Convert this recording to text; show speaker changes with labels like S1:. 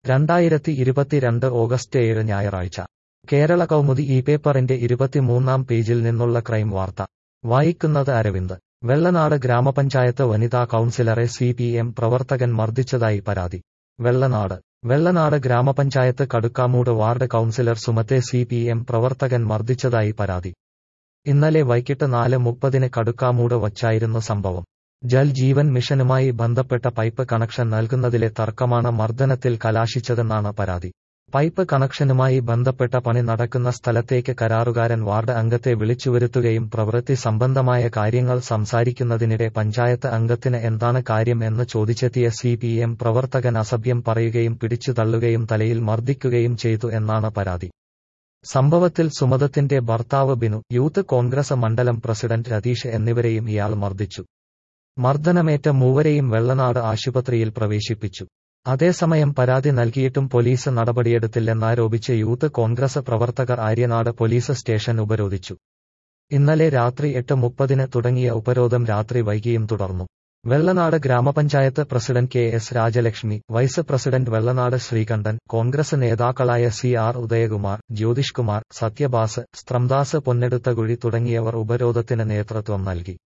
S1: രണ്ടായിരത്തി ഇരുപത്തിരണ്ട് ഓഗസ്റ്റ് ഏഴ് ഞായറാഴ്ച കേരള കൗമുദി ഈ പേപ്പറിന്റെ ഇരുപത്തിമൂന്നാം പേജിൽ നിന്നുള്ള ക്രൈം വാർത്ത വായിക്കുന്നത് അരവിന്ദ് വെള്ളനാട് ഗ്രാമപഞ്ചായത്ത് വനിതാ കൗൺസിലറെ സി പി എം പ്രവർത്തകൻ മർദ്ദിച്ചതായി പരാതി വെള്ളനാട് വെള്ളനാട് ഗ്രാമപഞ്ചായത്ത് കടുക്കാമൂട് വാർഡ് കൗൺസിലർ സുമത്തെ സി പി എം പ്രവർത്തകൻ മർദ്ദിച്ചതായി പരാതി ഇന്നലെ വൈകിട്ട് നാല് മുപ്പതിന് കടുക്കാമൂട് വച്ചായിരുന്നു സംഭവം ജൽ ജീവൻ മിഷനുമായി ബന്ധപ്പെട്ട പൈപ്പ് കണക്ഷൻ നൽകുന്നതിലെ തർക്കമാണ് മർദ്ദനത്തിൽ കലാശിച്ചതെന്നാണ് പരാതി പൈപ്പ് കണക്ഷനുമായി ബന്ധപ്പെട്ട പണി നടക്കുന്ന സ്ഥലത്തേക്ക് കരാറുകാരൻ വാർഡ് അംഗത്തെ വിളിച്ചുവരുത്തുകയും പ്രവൃത്തി സംബന്ധമായ കാര്യങ്ങൾ സംസാരിക്കുന്നതിനിടെ പഞ്ചായത്ത് അംഗത്തിന് എന്താണ് കാര്യം എന്ന് ചോദിച്ചെത്തിയ സി പി എം പ്രവർത്തകൻ അസഭ്യം പറയുകയും പിടിച്ചു തള്ളുകയും തലയിൽ മർദ്ദിക്കുകയും ചെയ്തു എന്നാണ് പരാതി സംഭവത്തിൽ സുമതത്തിന്റെ ഭർത്താവ് ബിനു യൂത്ത് കോൺഗ്രസ് മണ്ഡലം പ്രസിഡന്റ് രതീഷ് എന്നിവരെയും ഇയാൾ മർദ്ദിച്ചു മർദ്ദനമേറ്റ മൂവരെയും വെള്ളനാട് ആശുപത്രിയിൽ പ്രവേശിപ്പിച്ചു അതേസമയം പരാതി നൽകിയിട്ടും പോലീസ് നടപടിയെടുത്തില്ലെന്നാരോപിച്ച് യൂത്ത് കോൺഗ്രസ് പ്രവർത്തകർ ആര്യനാട് പോലീസ് സ്റ്റേഷൻ ഉപരോധിച്ചു ഇന്നലെ രാത്രി എട്ട് മുപ്പതിന് തുടങ്ങിയ ഉപരോധം രാത്രി വൈകിയും തുടർന്നു വെള്ളനാട് ഗ്രാമപഞ്ചായത്ത് president K S Rajalakshmi vice president Vellanad Sreekantan Congress നേതാക്കളായ സി ആർ ഉദയകുമാർ ജ്യോതിഷ്കുമാർ സത്യഭാസ് സ്ത്രംദാസ് പൊന്നെടുത്തകുഴി തുടങ്ങിയവർ ഉപരോധത്തിന് നേതൃത്വം നൽകി